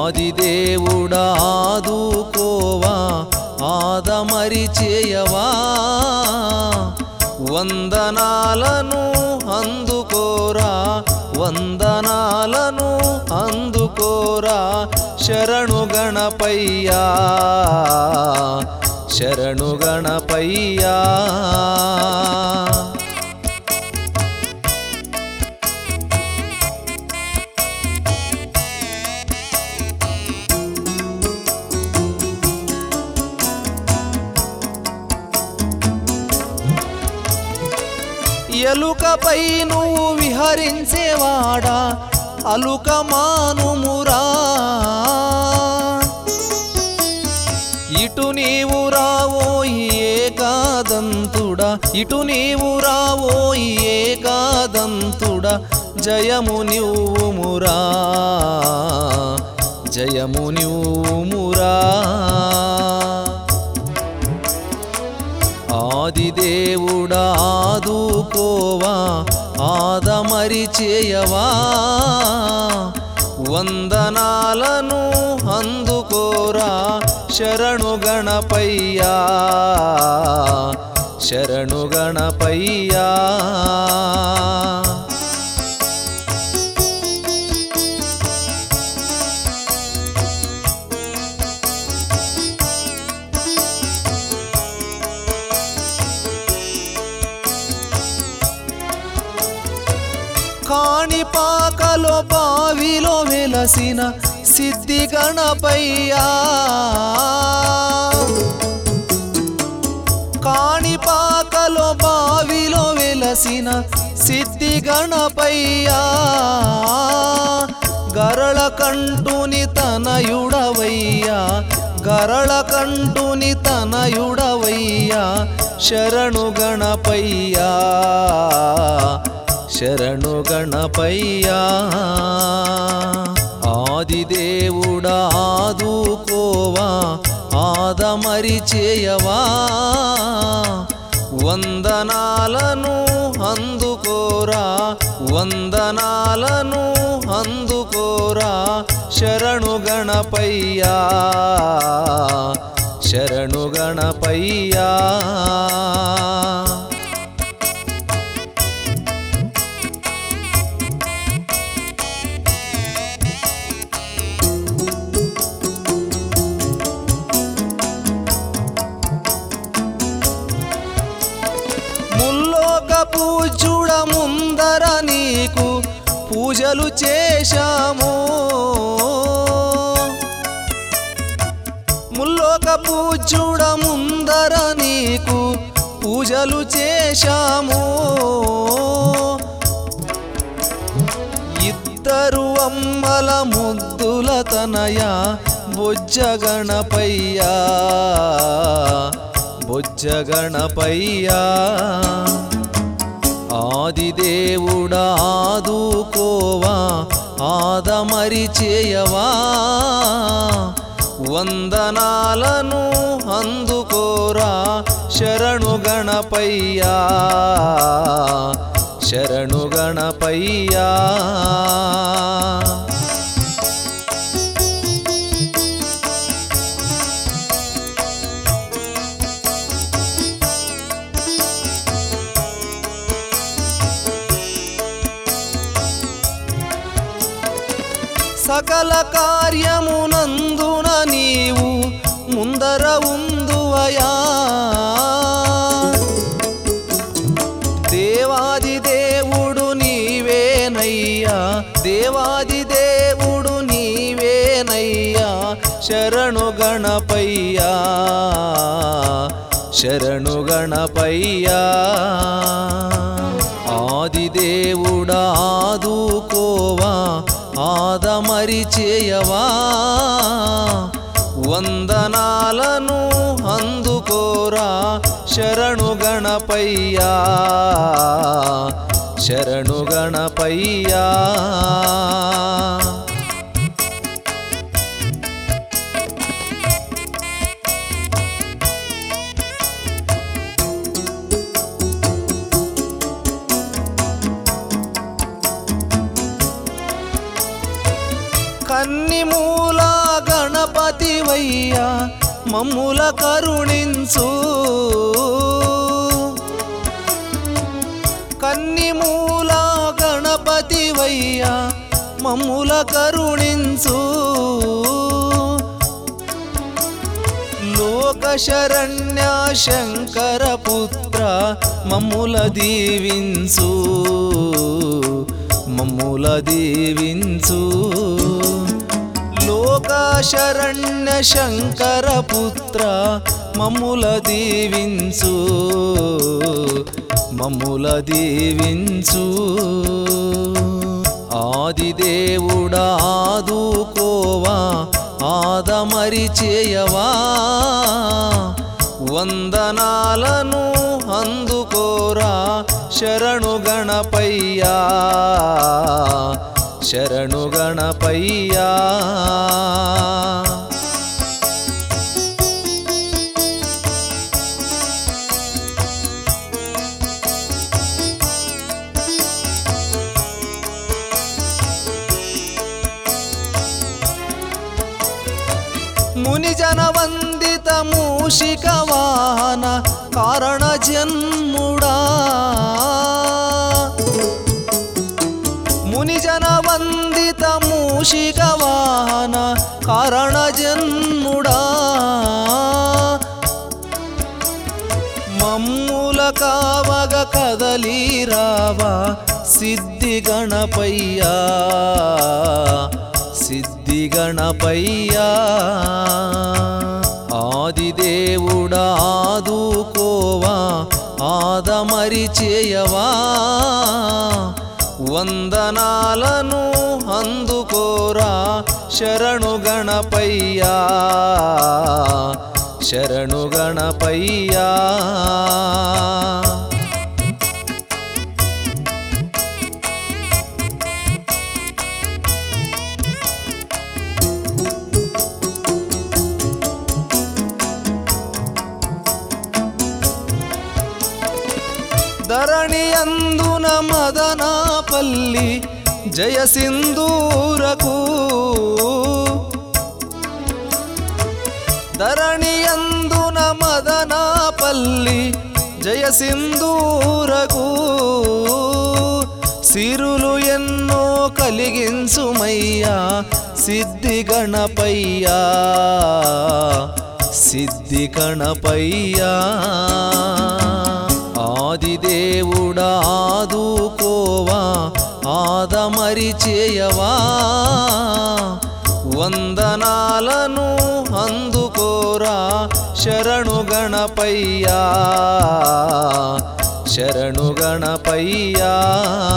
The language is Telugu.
ఆదిదేవుడా ఆదుకోవా ఆదమరి చేయవా వందనాలను అందుకోరా వందనాలను అందుకోరా శరణు గణపయ్యా శరణు గణపయ్యా ఎలుకపై నువ్వు విహరించేవాడా అలుక మానుమురా ఇటు నీవు రావోయి ఏకాదంతుడా ఇటు నీవు రావోయి ఏకాదంతుడా జయము నీవుమురా జయము నీవుమురా ఆదిదేవుడా ఆదుకోవా ఆదమరి చేయవా వందనాలను అందుకోరా శరణు గణపయ్యా శరణు గణపయ్యా కాణిపాకలో బావిలో వెలసిన సిద్ధి గణపయ్యా కాణిపాకలో బావిలో వెలసిన సిద్ధి గణపయ్యా గరళ కంటుని తనయుడవయ్యా గరళ కంటుని తనయుడవయ్యా శరణు గణపయ్యా శరణు గణపయ్యా ఆదిదేవుడా ఆదుకోవా ఆదమరి చేయవా వందనాలను అందుకోరా వందనాలను అందుకోరా శరణు గణపయ్యా శరణు గణపయ్యా ముల్లోక పూజుడ ముందర నీకు పూజలు చేశాము ముల్లోక పూజుడ ముందర నీకు పూజలు చేశాము ఇద్దరు అమ్మల ముద్దుల తనయ బొజ్జ గణపయ్యా బొజ్జ గణపయ్యా ఆదిదేవుడా ఆదుకోవా ఆదమరి చేయవా వందనాలను అందుకోరా శరణు గణపయ్యా శరణు గణపయ్యా సకల కార్యమునందున నీవు ముందర ఉందువయా దేవాది దేవుడు నీవేనయ్యా దేవాది దేవుడు నీవేనయ్యా శరణు గణపయ్యా శరణు గణపయ్యా ఆదిదేవుడా ఆదుకోవా ఆదమరి చేయవా వందనాలను అందుకోరా శరణు గణపయ్యా శరణు గణపయ్యా కన్ని మూలా గణపతివయ్యా మమ్ముల కరుణించు కన్నిమూల గణపతివయ్యా మమ్ముల కరుణించు లోక శరణ్య శంకర పుత్ర మమ్ముల దీవించు మమ్ముల దీవించు లోక శరణ్య శంకర పుత్ర మమ్ముల దీవించు మమ్ముల దీవించు ఆదిదేవుడా ఆదుకోవా ఆదమరి చేయవా వందనాలను అందుకోరా శరణు గణపయ్యా శరణు గణపయ్యా మునిజన వందిత మూషిక వాహన కారణ జన్ముడా మునిజన వందిత మూషిక వాహన కారణ జన్ముడా మమ్ముల కావగ కదలి రావా సిద్ధి గణపయ్యా సిద్ధి గణపయ్యా ఆదిదేవుడా ఆదుకోవా ఆదమరి చేయవా వందనాలను అందుకోరా శరణు గణపయ్యా శరణు గణపయ్యా ధరణి అందున మదనాపల్లి జయ సింధూరకు ధరణి అందున మదనాపల్లి జయ సింధూరకు సిరులు ఎన్నో కలిగించుమయ్యా సిద్ధి గణపయ్యా సిద్ధి గణపయ్యా ఆదిదేవుడా ఆదుకోవా ఆదమరి చేయవా వందనాలను అందుకోరా శరణు గణపయ్యా శరణు గణపయ్యా